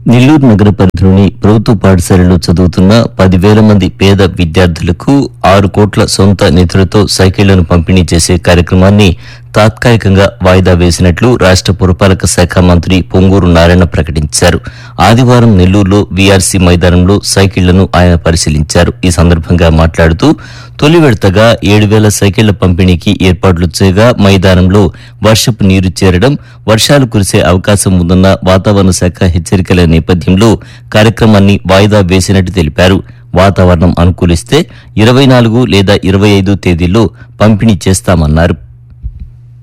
నెల్లూరు నగర పరిధిలోని ప్రభుత్వ పాఠశాలలో చదువుతున్న పదివేల మంది పేద విద్యార్థులకు ఆరు కోట్ల సొంత నిధులతో సైకిళ్లను పంపిణీ చేసే కార్యక్రమాన్ని తాత్కాలికంగా వాయిదా వేసినట్లు రాష్ట్ర పురపాలక శాఖ మంత్రి పొంగూరు నారాయణ ప్రకటించారు ఆదివారం నెల్లూరులో వీఆర్సీ మైదానంలో సైకిళ్లను ఆయన పరిశీలించారు ఈ సందర్భంగా మాట్లాడుతూ తొలి విడతగా ఏడు వేల సైకిళ్ల పంపిణీకి ఏర్పాట్లు చేయగా మైదానంలో వర్షపు నీరు చేరడం వర్షాలు కురిసే అవకాశం ఉందన్న వాతావరణ శాఖ హెచ్చరికల నేపథ్యంలో కార్యక్రమాన్ని వాయిదా వేసినట్టు తెలిపారు వాతావరణం అనుకూలిస్తే ఇరవై నాలుగు లేదా ఇరవై ఐదు తేదీల్లో పంపిణీ చేస్తామన్నారు